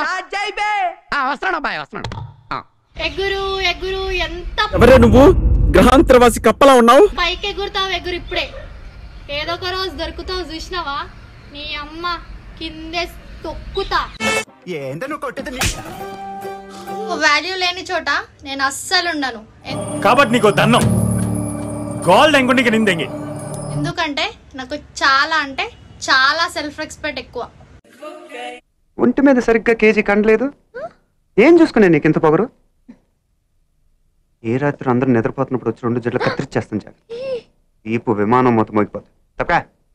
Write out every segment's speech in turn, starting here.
ఆ, వస్తున్నాను అబ్బాయి వస్తున్నాను ఆ. ఎగురు ఎగురు ఎంత ఎవరే నువ్వు గ్రహాంతరవాసి కప్పలా ఉన్నావు పైకి ఎగురుతావు ఎగురు ఇప్పుడే ఏదో ఒక రోజు దొరుకుతావు చూసినావా నీ అమ్మ కిందే తొక్కుతా వాల్యూ లేని చోట నేను అస్సలు ఉండను ఎన్- కాబట్టి నీకు దన్నం గోల్డ్ ఎంకుంటే నిందెంగి ఎందుకంటే నాకు చాలా అంటే చాలా సెల్ఫ్ రెస్పెక్ట్ ఎక్కువ ఒంటి మీద సరిగ్గా కేజీ కండలేదు ఏం చూసుకునే నీకు ఇంత పొగరు ఏ రాత్రి అందరూ నిద్రపోతున్నప్పుడు వచ్చి రెండు జట్లు కత్తిరిచ్చేస్తాను చాలు ఈపు విమానం మొత్తం మోగిపోతుంది తప్పా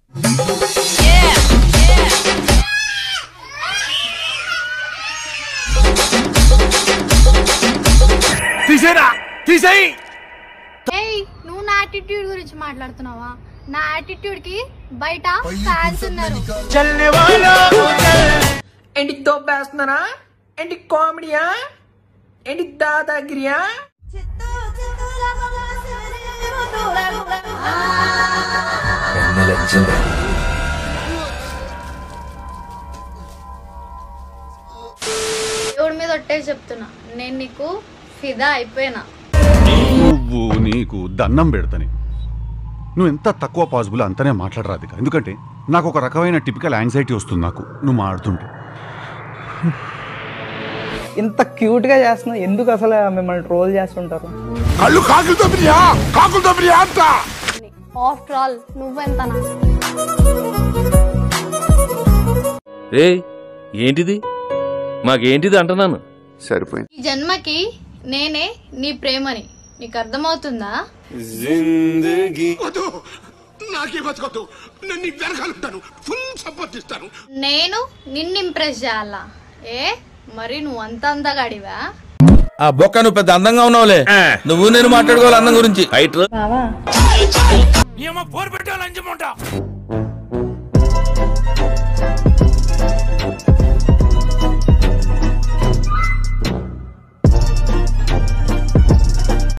తీసేరా తీసేయి ఏయ్ నువ్వు నా యాటిట్యూడ్ గురించి మాట్లాడుతున్నావా నా యాటిట్యూడ్ కి బయట ఫ్యాన్స్ ఉన్నారు ఏంటి దొబ్బేస్తున్నారా ఏంటి కామెడీయా ఏంటి దాదాగిరియా దేవుడి మీద ఒట్టే చెప్తున్నా నేను నీకు ఫిదా అయిపోయినా నువ్వు నీకు దండం పెడతని నువ్వు ఎంత తక్కువ పాసిబుల్ అంతనే మాట్లాడరాదు ఎందుకంటే నాకు ఒక రకమైన టిపికల్ యాంగ్జైటీ వస్తుంది నాకు నువ్వు మాడుతుంటే ఇంత క్యూట్ గా చేస్తున్నావు ఎందుకు అసలు మిమ్మల్ని ట్రోల్ చేస్తుంటారు కళ్ళు కాకులతో ప్రియా కాకులతో ప్రియా అంట ఆఫ్టర్ ఆల్ నువ్వెంతనా ఏ ఏంటిది మాకేంటిది అంటున్నాను సరిపోయింది ఈ జన్మకి నేనే నీ ప్రేమని నీకు అర్థమవుతుందా నాకే బతకొద్దు నేను నీకు వెనకాలంటాను ఫుల్ సపోర్ట్ ఇస్తాను నేను నిన్ను ఇంప్రెస్ చేయాలా ఏ మరి నువ్వు అంత అందగాడివా ఆ బొక్క నువ్వు పెద్ద అందంగా ఉన్నావులే నువ్వు నేను మాట్లాడుకోవాలి అందం గురించి హైట్ ఏమో పోరు పెట్టాలని చెప్పంటా